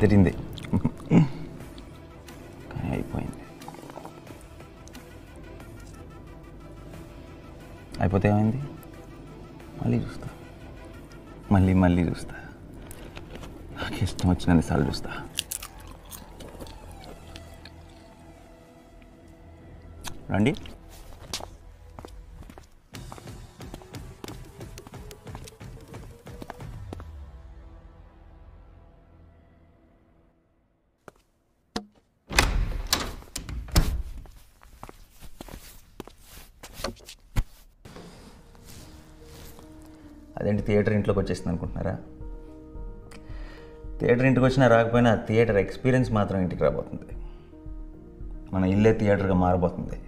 అదిరింది కానీ అయిపోయింది అయిపోతే ఏమైంది మళ్ళీ చూస్తా మళ్ళీ మళ్ళీ చూస్తా నాకు ఇష్టం వచ్చిన సార్లు చూస్తా రండి అదేంటి థియేటర్ ఇంట్లోకి వచ్చేసింది అనుకుంటున్నారా థియేటర్ ఇంటికి వచ్చినా రాకపోయినా థియేటర్ ఎక్స్పీరియన్స్ మాత్రం ఇంటికి రాబోతుంది మన ఇల్లే థియేటర్గా మారబోతుంది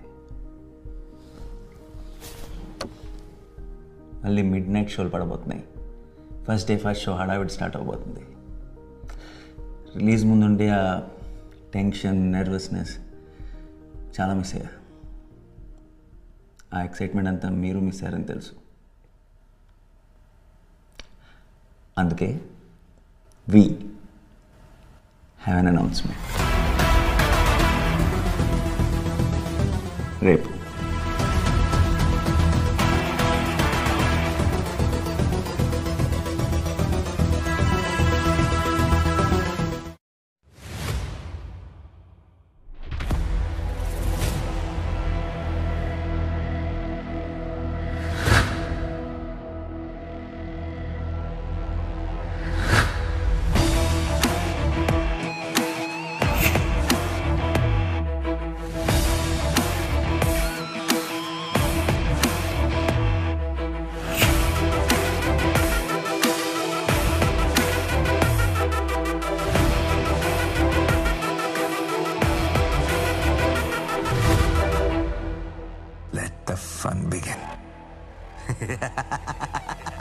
మళ్ళీ మిడ్ నైట్ షోలు పడబోతున్నాయి ఫస్ట్ డే ఫస్ట్ షో హడావిడి స్టార్ట్ అవబోతుంది రిలీజ్ ముందుండే ఆ టెన్షన్ నర్వస్నెస్ చాలా మిస్ అయ్యా ఆ ఎక్సైట్మెంట్ అంతా మీరు మిస్ అయ్యారని తెలుసు అందుకే వి హ్యావ్ అన్ అనౌన్స్మెంట్ రేపు Let the fun begin.